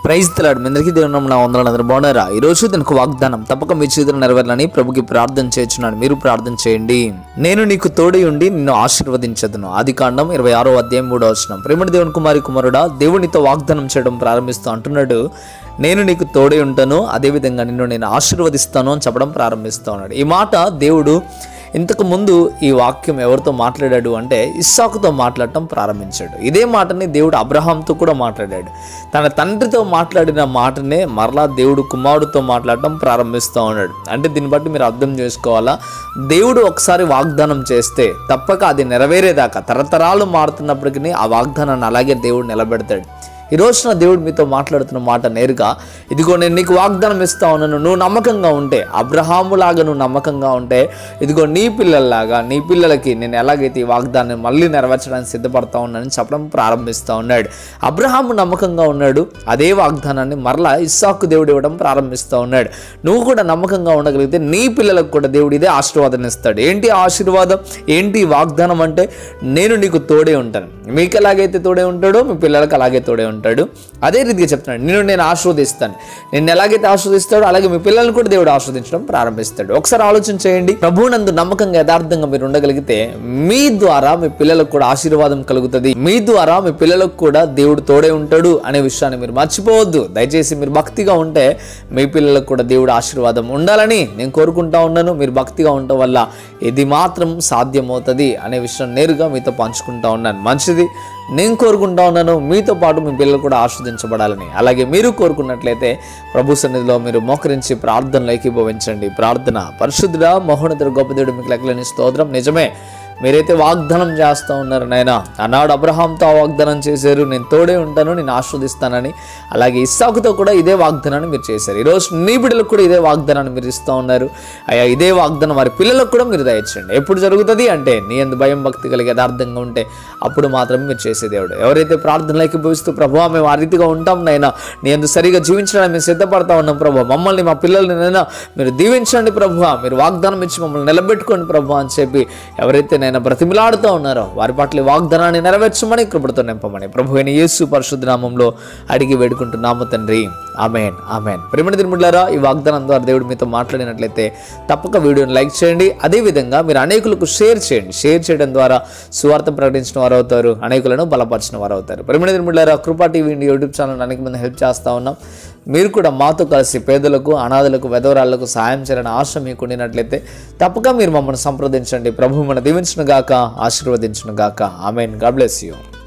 praise తలాడు మీ అందరికీ దేవుని నామమున వందనాలు అందరూ బాగున్నారా ఈ రోజు దీనికి వాగ్దానం తప్పక మీ చేతులు నెరవేరాలని ప్రభుకి ప్రార్థన చేస్తున్నాను మీరు ప్రార్థన చేయండి నేను నీకు తోడై ఉండి నిన్ను ఆశీర్వదించదును ఆది కాండం ఇరవై ఆరో అధ్యాయం మూడో వచనం ప్రేమటి దేవుని కుమారి కుమారుడా దేవునితో వాగ్దానం చేయడం ప్రారంభిస్తూ అంటున్నాడు నేను నీకు తోడై ఉంటాను అదేవిధంగా నిన్ను నేను ఆశీర్వదిస్తాను అని చెప్పడం ప్రారంభిస్తూ ఉన్నాడు ఈ మాట దేవుడు ఇంతకు ముందు ఈ వాక్యం ఎవరితో మాట్లాడాడు అంటే ఇస్సాకుతో మాట్లాడటం ప్రారంభించాడు ఇదే మాటని దేవుడు అబ్రహాంతో కూడా మాట్లాడాడు తన తండ్రితో మాట్లాడిన మాటనే మరలా దేవుడు కుమారుడితో మాట్లాడటం ప్రారంభిస్తూ ఉన్నాడు అంటే దీన్ని బట్టి మీరు అర్థం చేసుకోవాలా దేవుడు ఒకసారి వాగ్దానం చేస్తే తప్పక అది నెరవేరేదాకా తరతరాలు మారుతున్నప్పటికీ ఆ వాగ్దానాన్ని అలాగే దేవుడు నిలబెడతాడు ఈ రోజున దేవుడు మీతో మాట్లాడుతున్న మాట నేరుగా ఇదిగో నేను నీకు వాగ్దానం ఇస్తా ఉన్నాను నువ్వు నమ్మకంగా ఉంటే అబ్రహాములాగా నువ్వు నమ్మకంగా ఉంటే ఇదిగో నీ పిల్లల్లాగా నీ పిల్లలకి నేను ఎలాగైతే ఈ వాగ్దానం మళ్ళీ నెరవేర్చడానికి సిద్ధపడతా ఉన్నానని చెప్పడం ప్రారంభిస్తూ ఉన్నాడు అబ్రహాము నమ్మకంగా ఉన్నాడు అదే వాగ్దానాన్ని మరలా ఇస్సాకు దేవుడు ఇవ్వడం ప్రారంభిస్తూ ఉన్నాడు నువ్వు కూడా నమ్మకంగా ఉండగలిగితే నీ పిల్లలకు కూడా దేవుడు ఇదే ఆశీర్వాదం ఇస్తాడు ఏంటి ఆ ఆశీర్వాదం ఏంటి ఈ వాగ్దానం అంటే నేను నీకు తోడే ఉంటాను మీకు ఎలాగైతే తోడే ఉంటాడో మీ పిల్లలకు అలాగే తోడే ఉంటాడు అదే రీతిగా చెప్తున్నాడు నేను నేను ఆస్వాదిస్తాను నేను ఎలాగైతే ఆస్వాదిస్తాడో అలాగే మీ పిల్లల్ని కూడా దేవుడు ఆస్వాదించడం ప్రారంభిస్తాడు ఒకసారి ఆలోచన చేయండి ప్రభువునందు నమ్మకంగా యథార్థంగా మీరు ఉండగలిగితే మీ ద్వారా మీ పిల్లలకు కూడా ఆశీర్వాదం కలుగుతుంది మీ ద్వారా మీ పిల్లలకు కూడా దేవుడు తోడే ఉంటాడు అనే విషయాన్ని మీరు మర్చిపోవద్దు దయచేసి మీరు భక్తిగా ఉంటే మీ పిల్లలకు కూడా దేవుడు ఆశీర్వాదం ఉండాలని నేను కోరుకుంటా ఉన్నాను మీరు భక్తిగా ఉండటం వల్ల ఇది మాత్రం సాధ్యమవుతుంది అనే విషయం నేరుగా మీతో పంచుకుంటా ఉన్నాను మంచిది నేను కోరుకుంటా ఉన్నాను మీతో పాటు మీ పిల్లలు కూడా ఆస్వాదించబడాలని అలాగే మీరు కోరుకున్నట్లయితే ప్రభు సన్నిధిలో మీరు మోకరించి ప్రార్థనలు ఏకీభవించండి ప్రార్థన పరిశుద్ధుడా మహోన్నతుడు గొప్ప దేవుడు మీకు లెక్కలేని స్తోత్రం నిజమే మీరైతే వాగ్దానం చేస్తూ ఉన్నారు నాయన ఆనాడు అబ్రహాంతో ఆ వాగ్దానం చేశారు నేను తోడే ఉంటాను నేను ఆస్వాదిస్తానని అలాగే ఇస్సాకుతో కూడా ఇదే వాగ్దానాన్ని మీరు చేశారు ఈరోజు నీ బిడ్డలకు కూడా ఇదే వాగ్దానాన్ని మీరు ఇస్తూ ఉన్నారు అయ్యా ఇదే వాగ్దానం వారి పిల్లలకు కూడా మీరు దయచండి ఎప్పుడు జరుగుతుంది అంటే నీ ఎందు భయం భక్తి కలిగి యథార్థంగా ఉంటే అప్పుడు మాత్రమే మీరు చేసే దేవుడు ఎవరైతే ప్రార్థనలకి భవిస్తూ ప్రభావ మేము ఆ రీతిగా ఉంటాం నైనా నీ ఎందు సరిగా జీవించడానికి మేము సిద్ధపడతా ఉన్నాం ప్రభు మమ్మల్ని మా పిల్లల్ని నైనా మీరు దీవించండి ప్రభు మీరు వాగ్దానం ఇచ్చి మమ్మల్ని నిలబెట్టుకోండి ప్రభు అని చెప్పి ఎవరైతే నైనా బ్రతిమిలాడుతూ ఉన్నారో వారి పట్ల ఈ వాగ్దానాన్ని నెరవేర్చమని కృపడుతూ నింపమని ప్రభు అయిన యేసు పరిశుద్ధ నామంలో అడిగి వేడుకుంటున్నాము తండ్రి ఆమెన్ ఆమెన్ ప్రేమణ దినములారా ఈ వాగ్దానం ద్వారా దేవుడు మీతో మాట్లాడినట్లయితే తప్పక వీడియోని లైక్ చేయండి అదేవిధంగా మీరు అనేకులకు షేర్ చేయండి షేర్ చేయడం ద్వారా సువార్త ప్రకటించిన వారు అవుతారు అనేకులను బలపరిచిన వారు అవుతారు ప్రేమణ దినములారా కృపా టీవీ యూట్యూబ్ ఛానల్ అనేక మంది హెల్ప్ చేస్తూ ఉన్నాం మీరు కూడా మాతో కలిసి పేదలకు అనాథలకు వెధవరాళ్లకు సాయం చేయాలని ఆశ మీకు ఉండినట్లయితే తప్పక మీరు మమ్మల్ని సంప్రదించండి ప్రభు మన దీవించిన గాక ఆశీర్వదించిన గాక ఆమెన్ గాడ్ బ్లెస్ యూ